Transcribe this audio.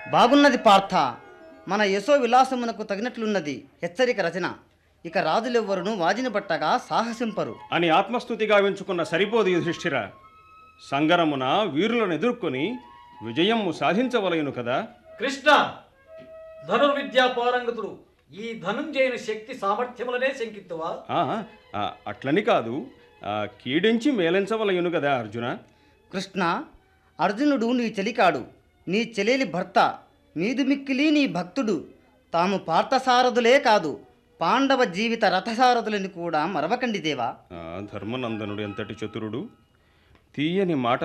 బాగున్నది పార్థ మన యశో విలాసమునకు తగినట్లున్నది హెచ్చరిక రచన ఇక రాజులెవ్వరును వాజిని పట్టగా సాహసింపరు అని ఆత్మస్థుతి గావించుకున్న సరిపోదు యుధిష్ఠిర సంగరమున వీరులను ఎదుర్కొని విజయము సాధించవలయును కదా కృష్ణ ధనుర్విద్యా పారంగతుడు ఈ ధనుంజయుని శక్తి సామర్థ్యములనే శంకిత్తువా ఆ, ఆ, అట్లని కాదు ఆ, కీడించి మేలించవలయును కదా అర్జున కృష్ణ అర్జునుడు నీ చెలికాడు నీ చెల్లెలి భర్త మీదు మిక్కిలి నీ భక్తుడు తాము పార్థసారథులే కాదు పాండవ జీవిత రథసారథులని కూడా మరవకండి దేవా ఆ, ధర్మనందనుడు ఎంతటి చతురుడు తీయని మాట